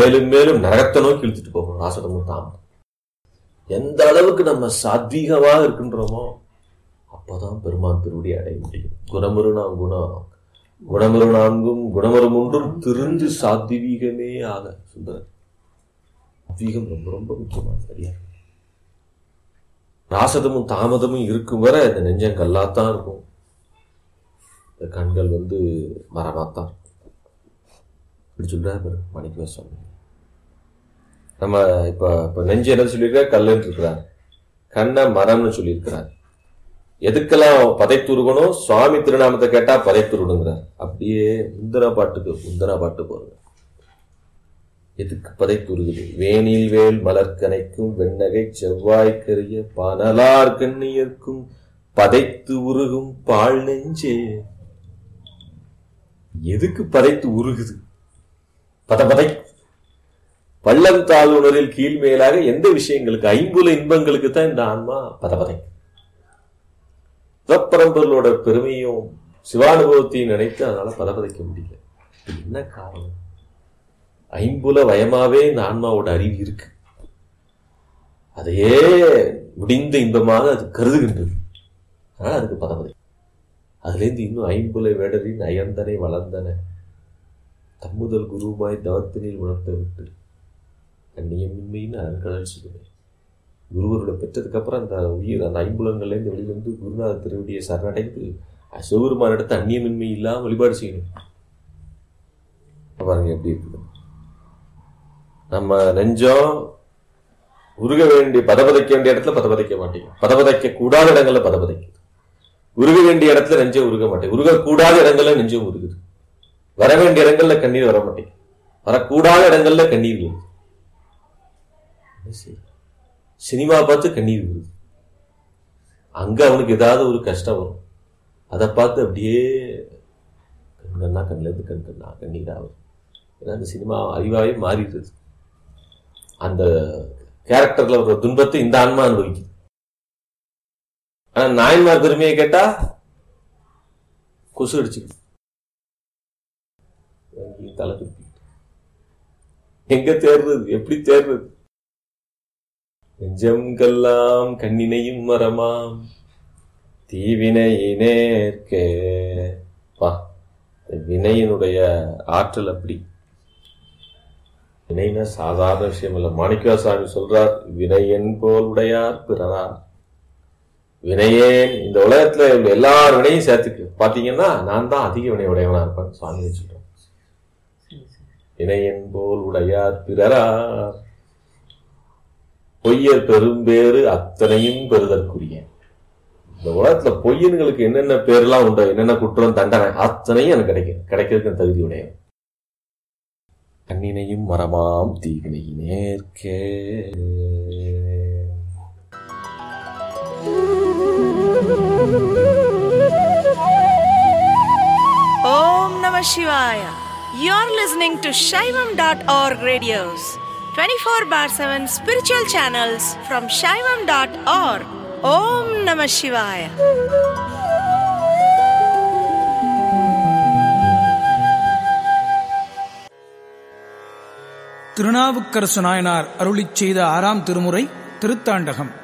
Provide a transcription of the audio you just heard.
மேலும் மேலும் நரகத்தை நோக்கி இழுத்துட்டு போகும் ராசதமும் தாமதம் எந்த அளவுக்கு நம்ம சாத்வீகமாக இருக்கின்றோமோ அப்பதான் பெருமான் திருவடி அடைய முடியும் குணமரு நாம் குணம் குணமரு நான்கும் குணமரு மூன்றும் திருந்து சாத்வீகமே ஆக சுந்தரர் சாத்வீகம் ரொம்ப ரொம்ப முக்கியமான சரியா ராசதமும் தாமதமும் இருக்கும் வரை இந்த நெஞ்சம் கல்லாத்தான் இருக்கும் இந்த கண்கள் வந்து மரமாத்தான் இருக்கும் இப்படி சொல்றாரு மணிக்கு சுவாமி நம்ம இப்ப இப்ப நெஞ்சு என்ன சொல்லியிருக்கார் கல்லுன்னு இருக்கிறார் கண்ணை மரம்னு சொல்லியிருக்கிறார் எதுக்கெல்லாம் பதைத்துருகணும் சுவாமி திருநாமத்தை கேட்டா பதைத்துருடுங்கிறார் அப்படியே முந்தன பாட்டுக்கு முந்தன பாட்டு போறது எதுக்கு பதைத்துருகுது வேனில் வேல் மலர்கனைக்கும் வெண்ணகை செவ்வாய்க்கரிய பனலார் கண்ணியர்க்கும் பதைத்து உருகும் பால் நெஞ்சே எதுக்கு பதைத்து உருகுது பத பதை பள்ளம் தாழ்வுணரில் கீழ் மேலாக எந்த விஷயங்களுக்கு ஐம்புல இன்பங்களுக்கு தான் இந்த ஆன்மா பதபதை சிவப்பரம்பர்களோட பெருமையும் சிவானுபவத்தையும் நினைத்து அதனால பதபதைக்க முடியல இது என்ன காரணம் ஐம்புல வயமாவே இந்த ஆன்மாவோட அறிவு இருக்கு அதையே முடிந்த இன்பமாக அது கருதுகின்றது அதனால அதுக்கு பதபதை அதுலேருந்து இன்னும் ஐம்புல வேடரின் அயர்ந்தனை வளர்ந்தன தம்முதல் குருவாய் தவத்தினில் உணர்த்த விட்டு கண்ணியமின்மைன்னு அருங்கடல் சொல்லுவேன் குருவரோட பெற்றதுக்கு அப்புறம் அந்த உயிர் அந்த ஐம்புலங்கள்லேருந்து வெளியில வந்து குருநாத திருவடியை சரணடைந்து சிவபெருமான இடத்த அந்நியமின்மை இல்லாம வழிபாடு செய்யணும் பாருங்க எப்படி இருக்குது நம்ம நெஞ்சம் உருக வேண்டிய பதபதைக்க வேண்டிய இடத்துல பதபதைக்க மாட்டேங்க பதபதைக்க கூடாத இடங்கள்ல பதபதைக்குது உருக வேண்டிய இடத்துல நெஞ்சம் உருக மாட்டேங்குது உருக கூடாத இடங்கள்ல நெஞ்சம் உருகுது வர வேண்டிய இடங்கள்ல கண்ணீர் வர மாட்டேங்குது வரக்கூடாத இடங்கள்ல கண்ணீர் வருது என்ன செய்ய? சினிமா பார்த்து கண்ணீர் வருது அங்க அவனுக்கு ஏதாவது ஒரு கஷ்டம் வரும் அதை பார்த்து அப்படியே கண் கண்ணா கண்ணுல இருந்து கண் கண்ணா கண்ணீர் ஆகும் ஏன்னா அந்த சினிமா அறிவாவே மாறிடுது அந்த கேரக்டர்ல ஒரு துன்பத்தை இந்த ஆன்மா அனுபவிக்குது ஆனா நாயன்மார் பெருமையை கேட்டா கொசு அடிச்சுக்குது வாங்கி தலை துப்பிட்டு எங்க தேர்றது எப்படி தேர்றது நெஞ்சம்கெல்லாம் கண்ணினையும் மரமாம் தீவினையினேற்கே பா இந்த வினையினுடைய ஆற்றல் அப்படி வினைனா சாதாரண விஷயம் இல்ல மாணிக்கா சாமி சொல்றார் வினையன் போல் உடையார் பிறரார் வினையேன் இந்த உலகத்துல உள்ள எல்லார் வினையும் சேர்த்துக்கு பாத்தீங்கன்னா நான் தான் அதிக வினை உடையவனா இருப்பேன் சுவாமி சொல்றேன் வினையன் போல் உடையார் பிறரார் பொய்யர் பெரும்பேறு அத்தனையும் பெறுதற்குரிய இந்த உலகத்துல பொய்யன்களுக்கு என்னென்ன பேர்லாம் உண்டு என்னென்ன குற்றம் தண்டனை அத்தனையும் எனக்கு கிடைக்கும் கிடைக்கிறதுக்கு தகுதி உடையவன் கண்ணினையும் மரமாம் தீவினை நேர்க்கே Om Namah Shivaya. You're listening to Shaivam.org radios, 24 bar 7 spiritual channels from Shaivam.org. Om Namah Shivaya. Thirunavukkarasu Nayanar அருளிச் செய்த ஆறாம் திருமுறை திருத்தாண்டகம்